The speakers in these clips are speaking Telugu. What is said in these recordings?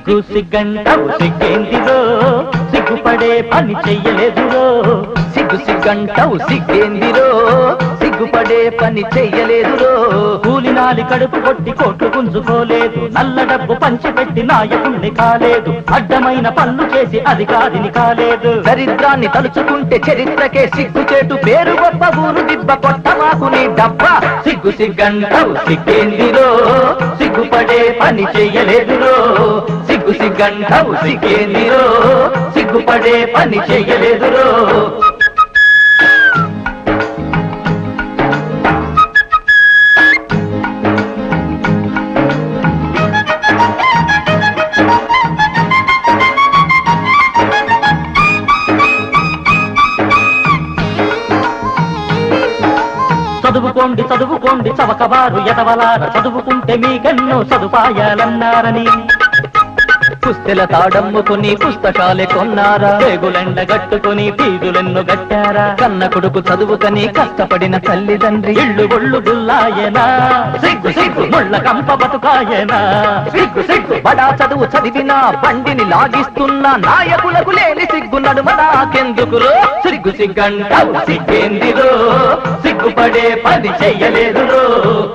సిగ్గు సిగ్గంటావు సిగ్గేందిరో సిగ్గుపడే పని చెయ్యలేదురో సిగ్గు సిగ్గంటావు సిగ్గేందిరో సిగ్గుపడే పని చెయ్యలేదురో కూలినాలి కడుపు కొట్టి కోట్లు గుంజుకోలేదు నల్ల డబ్బు పంచిపెట్టి నాయకుణ్ణి కాలేదు అడ్డమైన పనులు చేసి అధికారిని కాలేదు దరిద్రాన్ని తలుచుకుంటే చరిత్రకే సిగ్గుచేటు పేరు గొప్ప ఊరు దిబ్బ కొట్ట మాకు నీ డబ్బా సిగ్గు సిగ్గంటావు సిగ్గేందిరో సిగ్గుపడే పని చెయ్యలేదురో సిగ్గు సిగ్గంటావు సిగ్గేందిరో సిగ్గుపడే పని చెయ్యలేదురో చదువుకోండి చదువుకోండి చవకబారు ఎదవలార చదువుకుంటే మీకెన్నో సదుపాయాలన్నారని పుస్తెల తాడమ్ముకుని పుస్తకాలే కొన్నారా పేగులెండ గట్టుకుని ఫీజులెన్ను గట్టారా కన్న కొడుకు చదువుకని కష్టపడిన తల్లిదండ్రి ఇళ్ళు ఒళ్ళు గుల్లాయనా సిగ్గు సిగ్గు ముళ్ళ కంప బతుకాయనా సిగ్గు సిగ్గు బడా చదువు చదివిన బండిని లాగిస్తున్న నాయకులకు లేని సిగ్గు నడుమ నాకెందుకురో సిగ్గు సిగ్గంటావు సిగ్గేందిరో సిగ్గుపడే పని చెయ్యలేదురో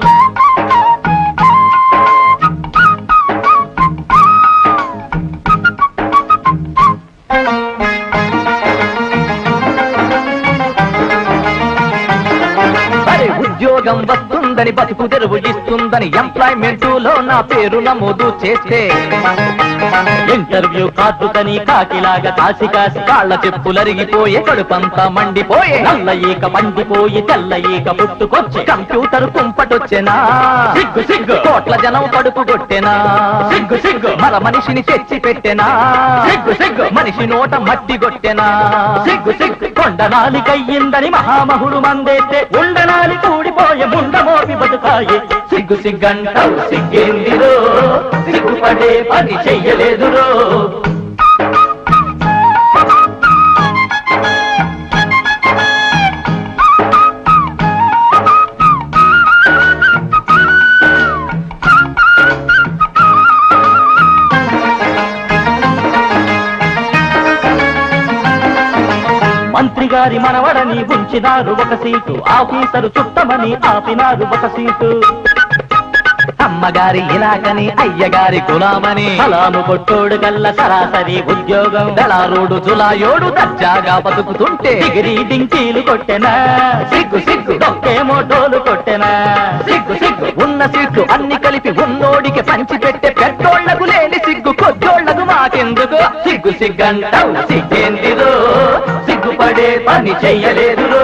మరి ఉద్యోగం వస్తుందని బతుకు తెరువు ఇస్తుందని ఎంప్లాయ్మెంట్ లో నా పేరు నమోదు చేస్తే ఇంటర్వ్యూ కార్డుకని కాకిలాగా కాసి కాసి కాళ్ళ చెప్పులరిగిపోయే కడుపంతా మండిపోయే నల్ల ఈక పండిపోయి తెల్ల ఈక పుట్టుకొచ్చి కంప్యూటర్ కుంపటొచ్చెనా సిగ్గు సిగ్గు కోట్ల జనం కడుపు కొట్టెనా సిగ్గు సిగ్గు మర మనిషిని తెచ్చి పెట్టెనా సిగ్గు సిగ్గు మనిషి నోట మట్టి కొట్టెనా సిగ్గు సిగ్గు కొండనాలి కయ్యిందని మహామహుడు మందేస్తే ఉండనాలి కూడిపోయే ముండమోపి బతుకాయే సిగ్గు సిగ్గంటావు సిగ్గేందిరో సిగ్గుపడే పని చెయ్యలేదురో మంత్రి గారి మనవడని ఉంచినారు ఒక సీటు ఆఫీసరు చుట్టమని ఆపినారు ఒక సీటు అమ్మగారి ఇలాకని అయ్యగారి గులామని సలాము కొట్టోడు గల్ల సరాసరి ఉద్యోగం దళారుడు జులాయోడు దర్జాగా బతుకుతుంటే డిగ్రీ డించీలు కొట్టెనా సిగ్గు సిగ్గు డొక్కేమో డోలు కొట్టెనా సిగ్గు సిగ్గు ఉన్న సీట్లు అన్ని కలిపి ఉన్నోడికి పంచి పెట్టే పెద్దోళ్లకు లేని సిగ్గు కొద్దోళ్లకు మాకెందుకు సిగ్గు సిగ్గంటావు సిగ్గేందిరో సిగ్గుపడే పని చెయ్యలేదురో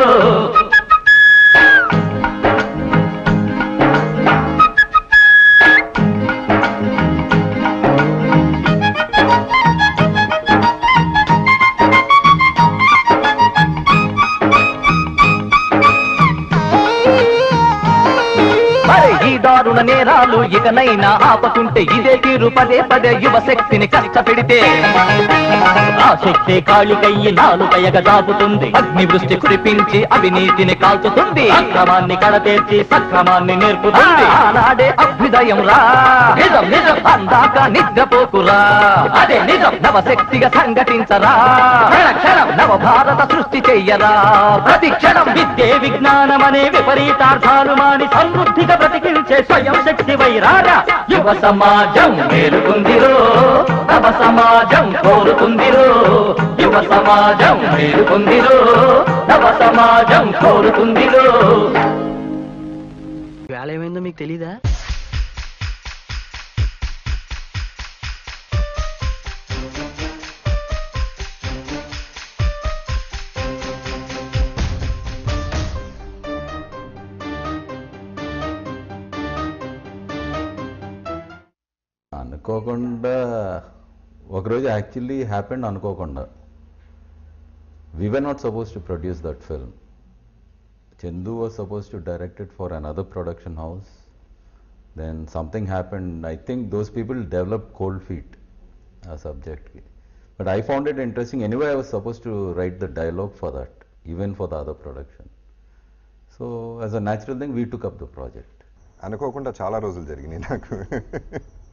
మరి ఈ దారుణ నేరాలు ఇకనైనా ఆపకుంటే ఇదే తీరు పదే పదే యువ శక్తిని కష్టపెడితే ఆ శక్తి కాళికయ్యి నాలుకయగ దాపుతుంది అగ్ని వృష్టి కురిపించి అవినీతిని కాల్చుతుంది అక్రమాన్ని కడతేర్చి సక్రమాన్ని నేర్పుతుంది ఆనాడే అభ్యుదయం రా నిజం నిజం అందాక నిద్రపోకురా అదే నిజం నవశక్తిగా సంఘటించరా క్షణ క్షణం నవ భారత సృష్టి చెయ్యరా ప్రతి క్షణం విద్యే విజ్ఞానం అనే విపరీతార్థాలు మాని సమృద్ధిగా బ్రతికించే స్వయం శక్తి వైరారా యువ సమాజం మేలుకుందిరో నవ సమాజం కోరుకుందిరో యువ సమాజం మేలుకుందిరో నవ సమాజం కోరుకుందిరో వేళ ఏమైందో మీకు తెలీదా అనుకోకుండా ఒకరోజు యాక్చువల్లీ హ్యాపెండ్ అనుకోకుండా we were not supposed to produce that film Chandu was supposed to direct it for another production house then something happened I think those people develop cold feet ఆ సబ్జెక్ట్కి but I found it interesting anyway I was supposed to write the dialogue for that even for the other production so as a natural thing we took up the project అనుకోకుండా చాలా రోజులు జరిగినాయి నాకు